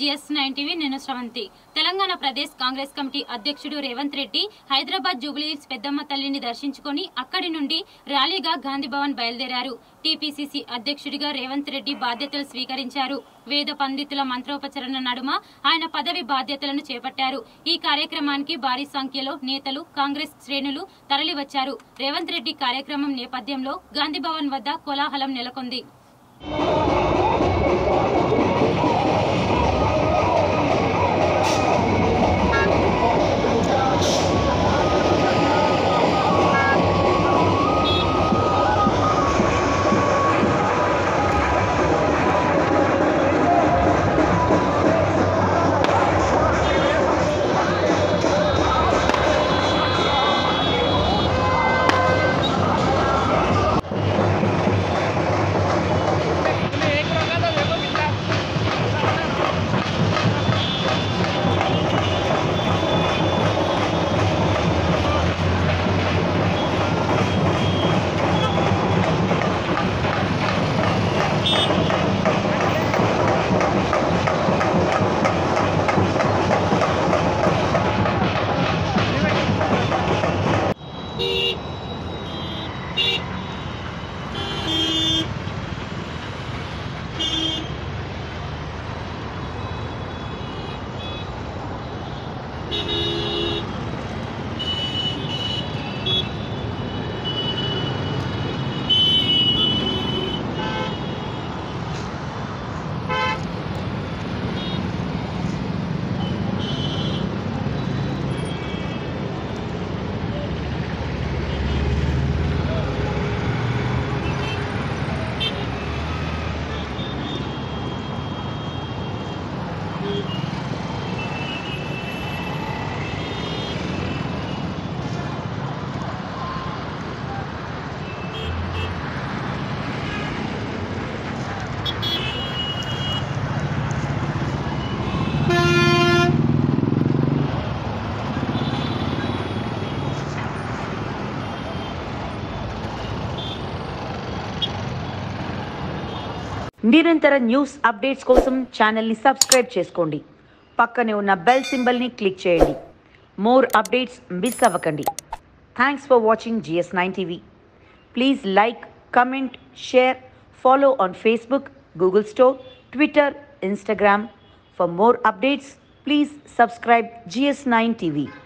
GS nine TV నేను Sravanthi Telangana Pradesh Congress committee అధ్యక్షుడు రేవంత్ రెడ్డి హైదరాబాద్ జూబ్లీహిల్స్ పెద్దమ్మ తల్లిని దర్శించుకొని అక్కడి నుండి ర్యాలీగా గాంధీ భవన్ బయలుదేరారు టీపీసీసీ అధ్యక్షుడిగా రేవంత్ రెడ్డి బాధ్యతలు స్వీకరించారు వేద పండితుల మంత్రోపచరణ నడుమ ఆయన పదవి బాధ్యతలను చేపట్టారు ఈ కార్యక్రమానికి భారీ సంఖ్యలో నేతలు కాంగ్రెస్ శ్రేణులు తరలివచ్చారు రేవంత్ రెడ్డి కార్యక్రమం నేపథ్యంలో గాంధీ భవన్ వద్ద కోలాహలం నెలకొంది నిరంతర న్యూస్ అప్డేట్స్ కోసం ఛానల్ని సబ్స్క్రైబ్ చేసుకోండి పక్కనే ఉన్న బెల్ సింబల్ని క్లిక్ చేయండి మోర్ అప్డేట్స్ మిస్ అవ్వకండి thanks for watching GS nine TV please like comment share follow on Facebook Google store Twitter Instagram for more updates please subscribe GS nine TV